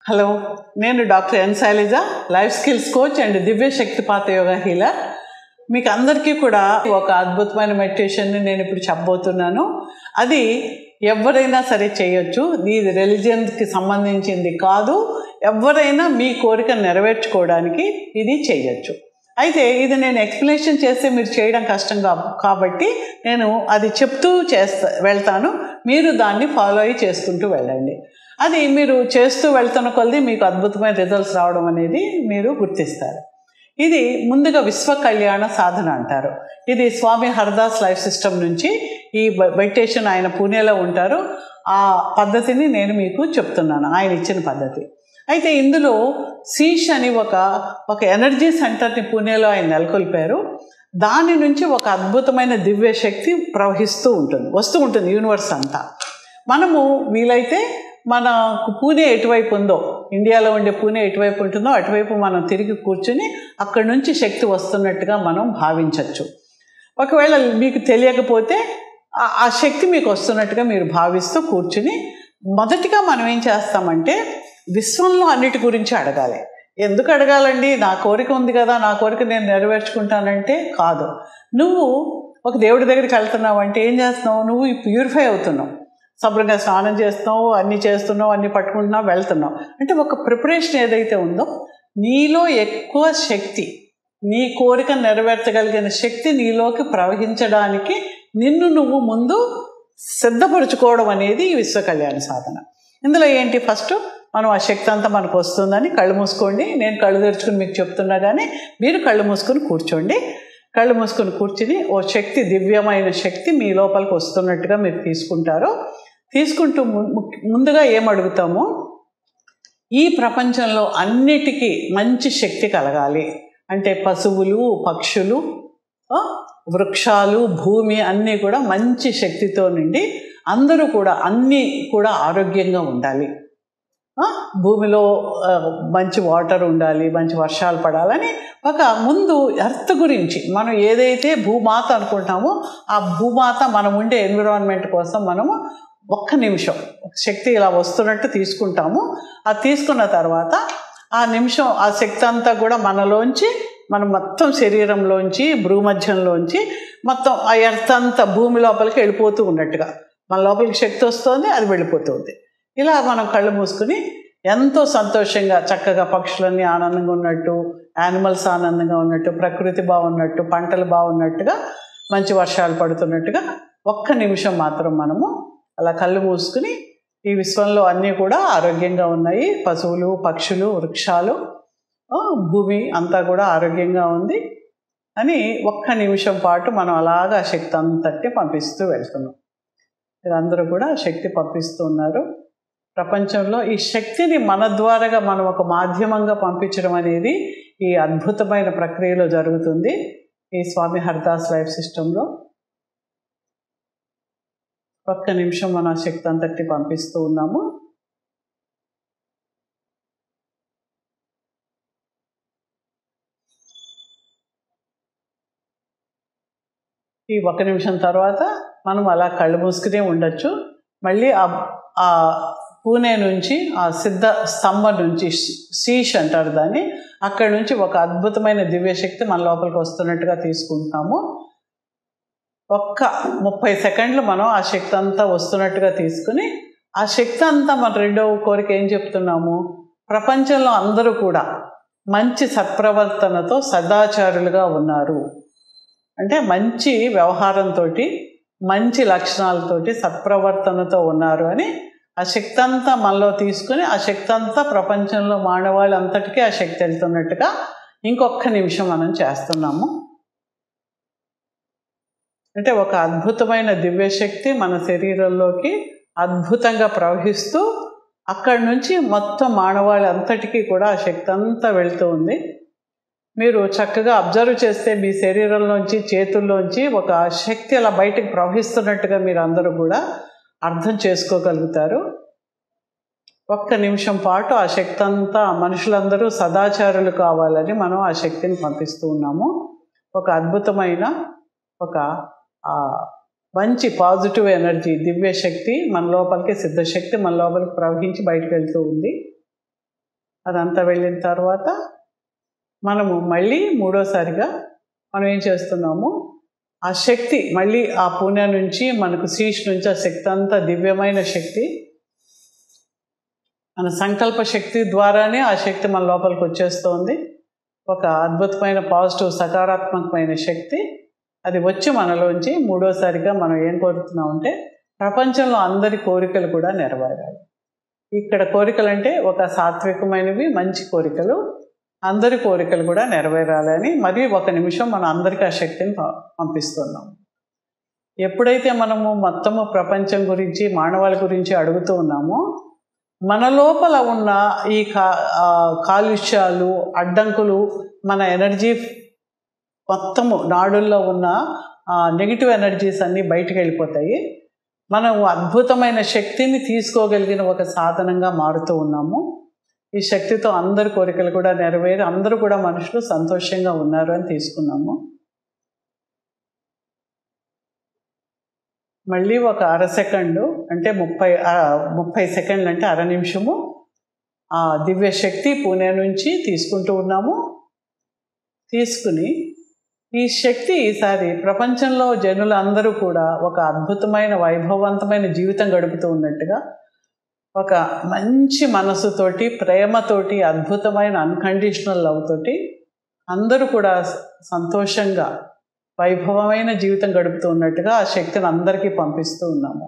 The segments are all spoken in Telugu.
హలో నేను doctor N Shailaja life skills coach and దివ్య శక్తిపాత యోగా హీలర్ మీకు అందరికీ కూడా ఒక అద్భుతమైన మెడిటేషన్ని నేను ఇప్పుడు చెప్పబోతున్నాను అది ఎవరైనా సరే చేయొచ్చు ఇది రిలీజియన్కి సంబంధించింది కాదు ఎవరైనా మీ కోరిక నెరవేర్చుకోవడానికి ఇది చేయొచ్చు అయితే ఇది నేను ఎక్స్ప్లెనేషన్ చేస్తే మీరు చేయడం కష్టం కా- కాబట్టి నేను అది చెప్తూ చేస్తా వెళ్తాను మీరు దాన్ని ఫాలో అయ్యి చేసుకుంటూ వెళ్ళండి అది మీరు చేస్తూ వెళ్తున్న కొలది మీకు అద్భుతమైన రిజల్ట్స్ రావడం అనేది మీరు గుర్తిస్తారు ఇది ముందుగా విశ్వ కళ్యాణ సాధన అంటారు ఇది స్వామి హరదాస్ లైఫ్ సిస్టమ్ నుంచి ఈ మెడిటేషన్ ఆయన పూణేలో ఉంటారు ఆ పద్ధతిని నేను మీకు చెప్తున్నాను ఆయన ఇచ్చిన పద్ధతి అయితే ఇందులో శీష్ అని ఒక ఒక ఎనర్జీ సెంటర్ని పూణేలో ఆయన నెలకొల్పారు దాని నుంచి ఒక అద్భుతమైన దివ్య శక్తి ప్రవహిస్తూ ఉంటుంది వస్తూ ఉంటుంది యూనివర్స్ అంతా మనము వీలైతే మన పూణే ఎటువైపు ఉందో ఇండియాలో ఉండే పూణే ఎటువైపు ఉంటుందో అటువైపు మనం తిరిగి కూర్చుని అక్కడి నుంచి శక్తి వస్తున్నట్టుగా మనం భావించవచ్చు ఒకవేళ మీకు తెలియకపోతే ఆ- ఆ శక్తి మీకు వస్తున్నట్టుగా మీరు భావిస్తూ కూర్చుని మొదటిగా మనం ఏం చేస్తామంటే విశ్వంలో అన్నిటి గురించి అడగాలి ఎందుకు అడగాలండి నా కోరిక ఉంది కదా నా కోరిక నేను నెరవేర్చుకుంటానంటే కాదు నువ్వు ఒక దేవుడి దగ్గరికి వెళ్తున్నావు అంటే ఏం చేస్తున్నావు నువ్వు ప్యూరిఫై అవుతున్నావు శుభ్రంగా స్నానం చేస్తున్నావు అన్నీ చేస్తున్నావు అన్నీ పట్టుకుంటున్నావు వెళ్తున్నావు అంటే ఒక ప్రిపరేషన్ ఏదైతే ఉందో నీలో ఎక్కువ శక్తి నీ కోరిక నెరవేర్చగలిగిన శక్తి నీలోకి ప్రవహించడానికి నిన్ను నువ్వు ముందు సిద్ధపరచుకోవడం అనేది ఈ విశ్వ కళ్యాణ సాధన ఇందులో ఏంటి ఫస్ట్ మనం ఆ శక్తి అంతా మనకు వస్తుందని కళ్ళు మూసుకోండి నేను కళ్ళు తెరుచుకుని మీకు చెప్తున్నా కానీ మీరు కళ్ళు మూసుకొని కూర్చోండి కళ్ళు మూసుకొని కూర్చుని ఓ శక్తి దివ్యమైన శక్తి మీ లోపలికి వస్తున్నట్టుగా మీరు తీసుకుంటారు తీసుకుంటూ ము- ము- ముందుగా ఏం అడుగుతామో ఈ ప్రపంచంలో అన్నిటికీ మంచి శక్తి కలగాలి అంటే పశువులు పక్షులు ఆ, వృక్షాలు భూమి అన్నీ కూడా మంచి శక్తితో నిండి అందరూ కూడా అన్నీ కూడా ఆరోగ్యంగా ఉండాలి ఆ, భూమిలో ఆ, మంచి వాటర్ ఉండాలి మంచి వర్షాలు పడాలని ఒక ముందు ఎర్త్ గురించి మనం ఏదైతే భూమాత అనుకుంటామో ఆ భూమాత మనం ఉండే ఎన్విరాన్మెంట్ కోసం మనము ఒక్క నిమిషం శక్తి ఇలా వస్తున్నట్టు తీసుకుంటాము అది తీసుకున్న తర్వాత ఆ నిమిషం ఆ శక్తి అంతా కూడా మనలోంచి మన మొత్తం శరీరంలోంచి భ్రూమధ్యంలోంచి మొత్తం ఆ ఎర్త్ అంతా భూమి లోపలికి వెళ్ళిపోతూ ఉన్నట్టుగా మన లోపలికి శక్తి వస్తుంది అది వెళ్ళిపోతుంది ఇలా మనం కళ్ళు మూసుకుని ఎంతో సంతోషంగా చక్కగా పక్షులన్నీ ఆనందంగా ఉన్నట్టు యానిమల్స్ ఆనందంగా ఉన్నట్టు ప్రకృతి బాగున్నట్టు పంటలు బాగున్నట్టుగా మంచి వర్షాలు పడుతున్నట్టుగా ఒక్క నిమిషం మాత్రం మనము అలా కళ్ళు మూసుకుని ఈ విశ్వంలో అన్నీ కూడా ఆరోగ్యంగా ఉన్నాయి పశువులు పక్షులు వృక్షాలు ఆ, భూమి అంతా కూడా ఆరోగ్యంగా ఉంది అని ఒక్క నిమిషం పాటు మనం అలాగా ఆ శక్తి అంతటి పంపిస్తూ వెళ్తున్నాం మీరందరూ కూడా ఆ శక్తి పంపిస్తూ ఉన్నారు ప్రపంచంలో ఈ శక్తిని మన ద్వారాగా మనం ఒక మాధ్యమంగా పంపించడం అనేది ఈ అద్భుతమైన ప్రక్రియలో జరుగుతుంది ఈ స్వామి హరిదాస్ లైఫ్ సిస్టంలో ఒక్క నిమిషం మన శక్తి అంతటి పంపిస్తూ ఉన్నాము ఈ ఒక్క నిమిషం తర్వాత మనం అలా కళ్ళు మూసుకునే ఉండొచ్చు మళ్ళీ ఆ ఆ పూణే నుంచి ఆ సిద్ధ స్తంభం నుంచి శీష్ అంటారు దాన్ని అక్కడి నుంచి ఒక అద్భుతమైన దివ్యశక్తి మన లోపలికి వస్తున్నట్టుగా తీసుకుంటాము ఒక్క ముప్పై సెకండ్లు మనం ఆ శక్తి అంతా వస్తున్నట్టుగా తీసుకుని ఆ శక్తి అంతా మన రెండవ కోరిక ఏం చెప్తున్నాము ప్రపంచంలో అందరూ కూడా మంచి సత్ప్రవర్తనతో సదాచారులుగా ఉన్నారు అంటే మంచి వ్యవహారంతో మంచి లక్షణాలతోటి సత్ప్రవర్తనతో ఉన్నారు అని ఆ శక్తి అంతా మనలో తీసుకుని ఆ శక్తి అంతా ప్రపంచంలో మానవాళ్ళంతటికీ ఆ శక్తి వెళ్తున్నట్టుగా ఇంకొక నిమిషం మనం చేస్తున్నాము అంటే ఒక అద్భుతమైన దివ్యశక్తి మన శరీరంలోకి అద్భుతంగా ప్రవహిస్తూ అక్కడి నుంచి మొత్తం మానవాళి కూడా ఆ శక్తి అంతా వెళ్తూ ఉంది మీరు చక్కగా అబ్జర్వ్ చేస్తే మీ శరీరంలోంచి చేతుల్లోంచి ఒక శక్తి అలా బయటకు ప్రవహిస్తున్నట్టుగా మీరు అందరూ కూడా అర్థం చేసుకోగలుగుతారు ఒక్క నిమిషం పాటు ఆ శక్తి అంతా మనుషులందరూ సదాచారులు కావాలని మనం ఆ శక్తిని పంపిస్తూ ఉన్నాము ఒక అద్భుతమైన ఒక ఆ, మంచి పాజిటివ్ ఎనర్జీ దివ్య శక్తి మన లోపలికి సిద్ధశక్తి మన లోపలికి ప్రవహించి బయటకు వెళ్తూ ఉంది అదంతా వెళ్ళిన తర్వాత మనము మళ్ళీ మూడోసారిగా మనం ఏం చేస్తున్నాము ఆ శక్తి మళ్ళీ ఆ పుణ్య నుంచి మనకు శీష్ నుంచి ఆ శక్తి అంతా దివ్యమైన శక్తి మన సంకల్ప శక్తి ద్వారానే ఆ శక్తి మన లోపలికి వచ్చేస్తోంది ఒక అద్భుతమైన పాజిటివ్ సకారాత్మకమైన శక్తి అది వచ్చి మనలోంచి మూడోసారిగా మనం ఏం కోరుతున్నామంటే ప్రపంచంలో అందరి కోరికలు కూడా నెరవేరాలి ఇక్కడ కోరికలు అంటే ఒక సాత్వికమైనవి మంచి కోరికలు అందరి కోరికలు కూడా నెరవేరాలని మరి ఒక నిమిషం మనం అందరికీ ఆ శక్తిని ప- పంపిస్తున్నాం ఎప్పుడైతే మనము మొత్తము ప్రపంచం గురించి మానవాళి గురించి అడుగుతూ ఉన్నామో మన లోపల ఉన్న ఈ కా ఆ కాలుష్యాలు అడ్డంకులు మన ఎనర్జీ మొత్తము నాడుల్లో ఉన్న నెగిటివ్ ఎనర్జీస్ అన్నీ బయటికి వెళ్ళిపోతాయి మనం అద్భుతమైన శక్తిని తీసుకోగలిగిన ఒక సాధనంగా మారుతూ ఉన్నాము ఈ శక్తితో అందరి కోరికలు కూడా నెరవేరి అందరూ కూడా మనుషులు సంతోషంగా ఉన్నారు అని తీసుకున్నాము మళ్ళీ ఒక అర సెకండు అంటే ముప్పై ఆ, ముప్పై సెకండ్లు అంటే అర నిమిషము ఆ దివ్య శక్తి పూణే నుంచి తీసుకుంటూ ఉన్నాము తీసుకుని ఈ శక్తి ఈసారి ప్రపంచంలో జనులందరూ కూడా ఒక అద్భుతమైన వైభవవంతమైన జీవితం గడుపుతూ ఉన్నట్టుగా ఒక మంచి మనసుతోటి ప్రేమతోటి అద్భుతమైన అన్కండిషనల్ లవ్ తోటి అందరూ కూడా సంతోషంగా వైభవమైన జీవితం గడుపుతూ ఉన్నట్టుగా ఆ శక్తిని అందరికీ పంపిస్తూ ఉన్నాము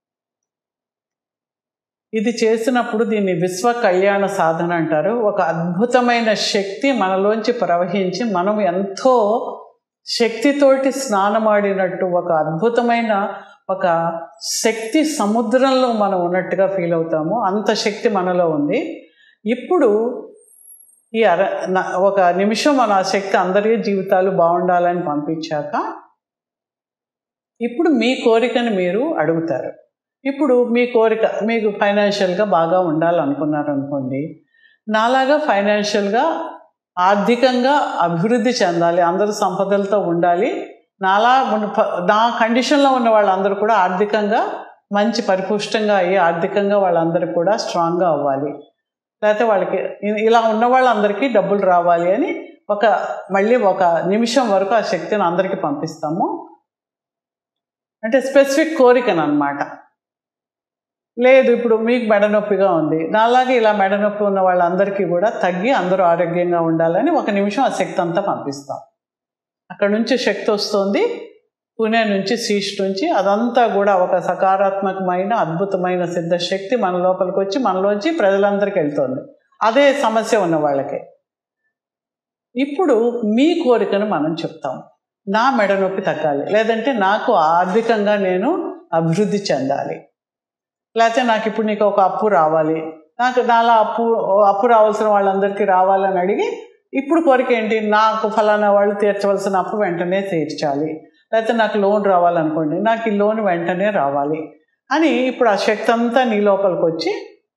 ఇది చేసినప్పుడు దీన్ని విశ్వ కళ్యాణ సాధన అంటారు ఒక అద్భుతమైన శక్తి మనలోంచి ప్రవహించి మనం ఎంతో శక్తితోటి స్నానమాడినట్టు ఒక అద్భుతమైన ఒక శక్తి సముద్రంలో మనం ఉన్నట్టుగా ఫీల్ అవుతాము అంత శక్తి మనలో ఉంది ఇప్పుడు ఈ అర న- ఒక నిమిషం మన ఆ శక్తి అందరి జీవితాలు బాగుండాలని పంపించాక ఇప్పుడు మీ కోరికని మీరు అడుగుతారు ఇప్పుడు మీ కోరిక మీకు ఫైనాన్షియల్గా బాగా ఉండాలనుకున్నారు అనుకోండి నాలాగా ఫైనాన్షియల్గా ఆర్థికంగా అభివృద్ధి చెందాలి అందరూ సంపదలతో ఉండాలి నాలా ఉన్న ప- నా కండిషన్లో ఉన్న వాళ్ళందరూ కూడా ఆర్థికంగా మంచి పరిపుష్టంగా అయ్యి ఆర్థికంగా వాళ్ళందరూ కూడా స్ట్రాంగ్గా అవ్వాలి లేకపోతే వాళ్ళకి ఇ- ఇలా ఉన్న వాళ్ళందరికీ డబ్బులు రావాలి అని ఒక మళ్ళీ ఒక నిమిషం వరకు ఆ శక్తిని అందరికీ పంపిస్తాము అంటే స్పెసిఫిక్ కోరికను అనమాట లేదు ఇప్పుడు మీకు మెడ నొప్పిగా ఉంది నాలాగే ఇలా మెడ నొప్పి ఉన్న వాళ్ళందరికీ కూడా తగ్గి అందరూ ఆరోగ్యంగా ఉండాలని ఒక నిమిషం ఆ శక్తి అంతా పంపిస్తాం అక్కడ నుంచి శక్తి వస్తుంది పుణే నుంచి శీష్ నుంచి అదంతా కూడా ఒక సకారాత్మకమైన అద్భుతమైన సిద్ధశక్తి మన లోపలికి వచ్చి మనలోంచి ప్రజలందరికీ వెళ్తుంది అదే సమస్య ఉన్న వాళ్ళకి ఇప్పుడు మీ కోరికను మనం చెప్తాం నా మెడ నొప్పి తగ్గాలి లేదంటే నాకు ఆర్థికంగా నేను అభివృద్ధి చెందాలి లేకపోతే నాకు ఇప్పుడు నీకు ఒక అప్పు రావాలి నాకు నాలా అప్పు అప్పు రావాల్సిన వాళ్ళందరికీ రావాలని అడిగి ఇప్పుడు కోరిక ఏంటి నాకు ఫలానా వాళ్ళు తీర్చవలసిన అప్పు వెంటనే తీర్చాలి లేకపోతే నాకు లోన్ రావాలనుకోండి నాకు ఈ లోన్ వెంటనే రావాలి అని ఇప్పుడు ఆ శక్తి అంతా నీ లోపలికి వచ్చి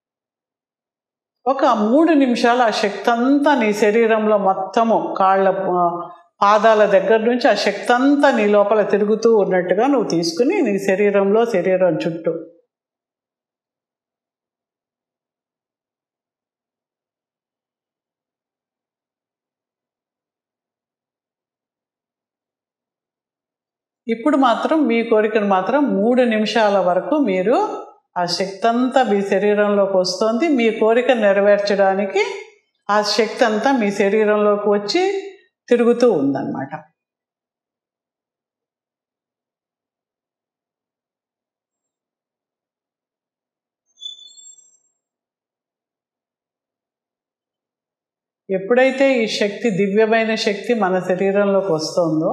ఒక మూడు నిమిషాలు ఆ శక్తి అంతా నీ శరీరంలో మొత్తము కాళ్ళ ఆ, పాదాల దగ్గర నుంచి ఆ శక్తి అంతా నీ లోపల తిరుగుతూ ఉన్నట్టుగా నువ్వు తీసుకుని నీ శరీరంలో శరీరం చుట్టూ ఇప్పుడు మాత్రం మీ కోరికను మాత్రం మూడు నిమిషాల వరకు మీరు ఆ శక్తి అంతా మీ శరీరంలోకి వస్తుంది మీ కోరిక నెరవేర్చడానికి ఆ శక్తి అంతా మీ శరీరంలోకి వచ్చి తిరుగుతూ ఉందన్నమాట ఎప్పుడైతే ఈ శక్తి దివ్యమైన శక్తి మన శరీరంలోకి వస్తుందో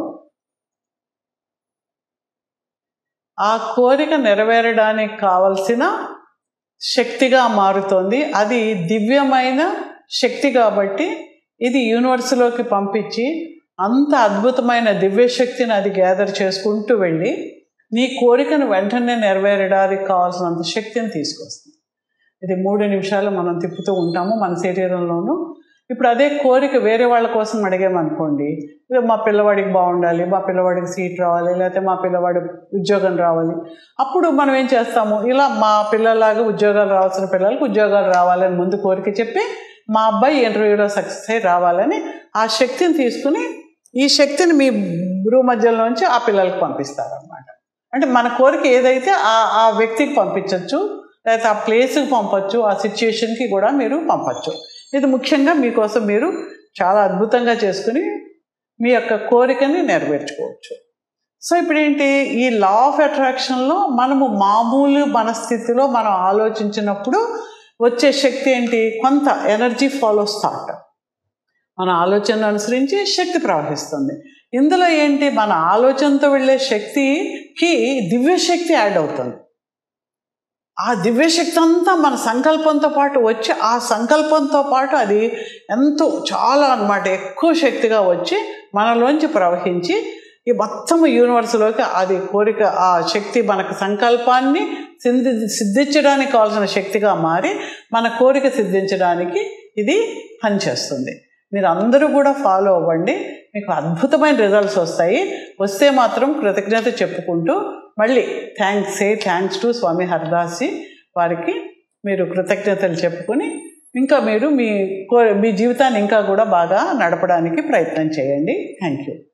ఆ కోరిక నెరవేరడానికి కావలసిన శక్తిగా మారుతోంది అది దివ్యమైన శక్తి కాబట్టి ఇది యూనివర్స్లోకి పంపించి అంత అద్భుతమైన దివ్య శక్తిని అది గ్యాదర్ చేసుకుంటూ వెళ్ళి నీ కోరికను వెంటనే నెరవేరడానికి కావాల్సినంత శక్తిని తీసుకొస్తుంది ఇది మూడు నిమిషాలు మనం తిప్పుతూ ఉంటాము మన శరీరంలోనూ ఇప్పుడు అదే కోరిక వేరే వాళ్ళ కోసం అడిగామనుకోండి ఇదే మా పిల్లవాడికి బాగుండాలి మా పిల్లవాడికి సీట్ రావాలి లేకపోతే మా పిల్లవాడి ఉద్యోగం రావాలి అప్పుడు మనం ఏం చేస్తాము ఇలా మా పిల్లలాగా ఉద్యోగాలు రావాల్సిన పిల్లలకు ఉద్యోగాలు రావాలని ముందు కోరిక చెప్పి మా అబ్బాయి ఇంటర్వ్యూలో సక్సెస్ అయ్యి రావాలని ఆ శక్తిని తీసుకుని ఈ శక్తిని మీ భ్రూ మధ్యలోంచి ఆ పిల్లలకి పంపిస్తారనమాట అంటే మన కోరిక ఏదైతే ఆ ఆ వ్యక్తికి పంపించవచ్చు లేకపోతే ఆ ప్లేస్కి పంపచ్చు ఆ సిచ్యుయేషన్కి కూడా మీరు పంపచ్చు ఇది ముఖ్యంగా మీకోసం మీరు చాలా అద్భుతంగా చేసుకుని మీ యొక్క కోరికని నెరవేర్చుకోవచ్చు సో ఇప్పుడు ఏంటి ఈ లా ఆఫ్ అట్రాక్షన్లో మనము మామూలు మనస్థితిలో మనం ఆలోచించినప్పుడు వచ్చే శక్తి ఏంటి కొంత ఎనర్జీ ఫాలోస్ థాట్ మన ఆలోచనను అనుసరించి శక్తి ప్రవహిస్తుంది ఇందులో ఏంటి మన ఆలోచనతో వెళ్ళే శక్తికి దివ్యశక్తి యాడ్ అవుతుంది ఆ దివ్యశక్తి అంతా మన సంకల్పంతో పాటు వచ్చి ఆ సంకల్పంతో పాటు అది ఎంతో చాలా అన్నమాట ఎక్కువ శక్తిగా వచ్చి మనలోంచి ప్రవహించి ఈ మొత్తం యూనివర్స్లోకి అది కోరిక ఆ శక్తి మనకు సంకల్పాన్ని సిద్ధి సిద్ధించడానికి కావాల్సిన శక్తిగా మారి మన కోరిక సిద్ధించడానికి ఇది పనిచేస్తుంది మీరు అందరూ కూడా ఫాలో అవ్వండి మీకు అద్భుతమైన రిజల్ట్స్ వస్తాయి వస్తే మాత్రం కృతజ్ఞత చెప్పుకుంటూ మళ్ళీ thanks say thanks to Swami Haridasi వారికి మీరు కృతజ్ఞతలు చెప్పుకొని ఇంకా మీరు మీ కో మీ జీవితాన్ని ఇంకా కూడా బాగా నడపడానికి ప్రయత్నం చేయండి థ్యాంక్ యూ